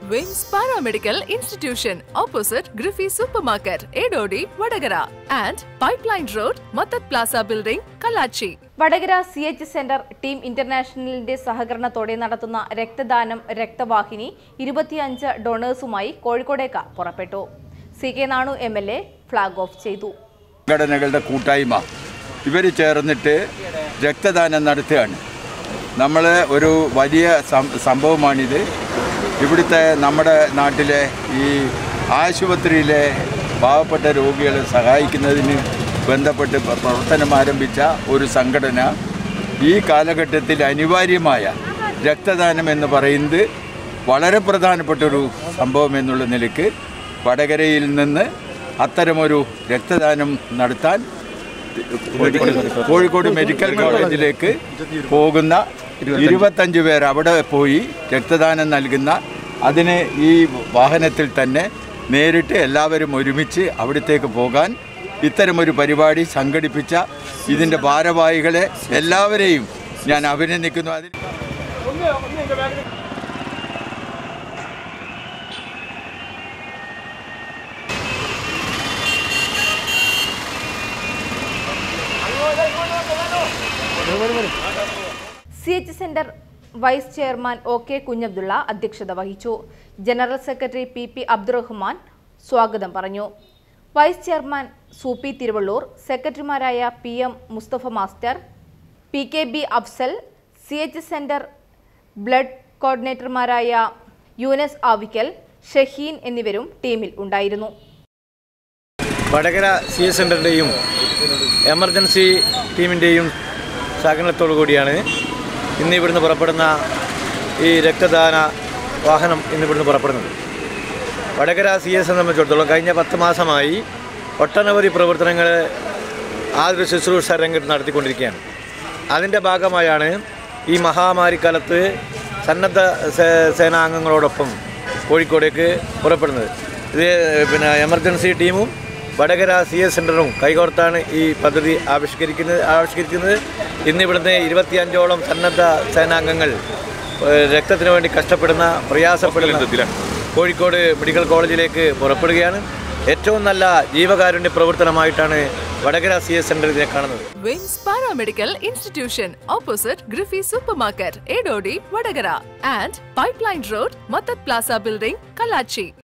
വിംസ് paramedical institution opposite ഗ്രിഫി super market Edodi Vadakara and pipeline road മത്തത് plaza building Kallachi Vadakara C H centre team ഇന്റർനാഷണലിന്റെ സഹകരണത്തോടെ നടത്തുന്ന രക്തദാനം രക്തവാഹിനി ഇരുപത്തിയഞ്ച് ഡൊണേഴ്സുമായി കോഴിക്കോടേക്ക് പുറപ്പെട്ടു C K Nanu M L A flag off ചെയ്തു സംഘടനകളുടെ കൂട്ടായ്മ ഇവർ ചേർന്നിട്ട് രക്തദാനം നടത്തുകയാണ് നമ്മൾ ഒരു വലിയ സം- സംഭവമാണിത് ഇവിടുത്തെ നമ്മുടെ നാട്ടിലെ ഈ ആശുപത്രിയിലെ പാവപ്പെട്ട രോഗികളെ സഹായിക്കുന്നതിന് ബന്ധപ്പെട്ട് പ്ര- പ്രവർത്തനം ആരംഭിച്ച ഒരു സംഘടന ഈ കാലഘട്ടത്തിൽ അനിവാര്യമായ രക്തദാനം എന്ന് പറയുന്നത് വളരെ പ്രധാനപ്പെട്ടൊരു സംഭവം എന്നുള്ള നിലയ്ക്ക് വടകരയിൽ നിന്ന് അത്തരമൊരു രക്തദാനം നടത്താൻ കോഴിക്കോട് മെഡിക്കൽ കോളേജിലേക്ക് പോകുന്ന ഇരുപത്തഞ്ച് പേർ അവിടെ പോയി രക്തദാനം നൽകുന്ന അതിന് ഈ വാഹനത്തിൽ തന്നെ നേരിട്ട് എല്ലാവരും ഒരുമിച്ച് അവിടത്തേക്ക് പോകാൻ ഇത്തരമൊരു പരിപാടി സംഘടിപ്പിച്ച ഇതിൻ്റെ ഭാരവാഹികളെ എല്ലാവരെയും ഞാൻ അഭിനന്ദിക്കുന്നു അതിൽ C H centre vice chairman O K Kunhabdulla അധ്യക്ഷത വഹിച്ചു general secretary P P Abdurahman സ്വാഗതം പറഞ്ഞു വൈസ് ചെയർമാൻ സൂപ്പി തിരുവള്ളൂർ സെക്രട്ടറിമാരായ P M Musthafa master P K B Afsal C H centre blood കോർഡിനേറ്റർമാരായ യൂനസ് ആവിക്കൽ ഷഹീൻ എന്നിവരും ടീമിൽ ഉണ്ടായിരുന്നു വടകര സി എസ് സെൻ്ററിൻ്റെയും എമർജൻസി ടീമിൻ്റെയും സഹകരണത്തോടു കൂടിയാണ് ഇന്ന് ഇവിടുന്ന് പുറപ്പെടുന്ന ഈ രക്തദാന വാഹനം ഇന്ന് ഇവിടുന്ന് പുറപ്പെടുന്നത് വടകര സി എസ് സംബന്ധിച്ചിടത്തോളം കഴിഞ്ഞ പത്ത് മാസമായി ഒട്ടനവധി പ്രവർത്തനങ്ങൾ ആതുര ശുശ്രൂഷ രംഗത്ത് നടത്തിക്കൊണ്ടിരിക്കുകയാണ് അതിൻ്റെ ഭാഗമായാണ് ഈ മഹാമാരിക്കാലത്ത് സന്നദ്ധ സേ- സേനാംഗങ്ങളോടൊപ്പം കോഴിക്കോടേക്ക് പുറപ്പെടുന്നത് ഇത് പിന്നെ എമർജൻസി ടീമും വടകര സി എസ് സെൻ്ററും കൈകോർത്താണ് ഈ പദ്ധതി ആവിഷ്കരിക്കുന്നത് ആവിഷ്കരിക്കുന്നത് ഇന്ന് ഇവിടുന്ന് ഇരുപത്തിയഞ്ചോളം സന്നദ്ധ സേനാംഗങ്ങൾ ഏഹ്, രക്തത്തിന് വേണ്ടി കഷ്ടപ്പെടുന്ന പ്രയാസപ്പെടുന്ന കോഴിക്കോട് മെഡിക്കൽ കോളേജിലേക്ക് പുറപ്പെടുകയാണ് ഏറ്റവും നല്ല ജീവകാരുണ്യ പ്രവർത്തനമായിട്ടാണ് വടകര സി എസ് സെൻ്റർ ഇതിനെ കാണുന്നത് വിംസ് പാരാമെഡിക്കൽ ഇൻസ്റ്റിറ്റ്യൂഷൻ ഓപ്പോസിറ്റ് ഗ്രിഫി super market Edodi Vadakara and pipeline road മത്തത് പ്ലാസ ബിൽഡിംഗ് കല്ലാച്ചി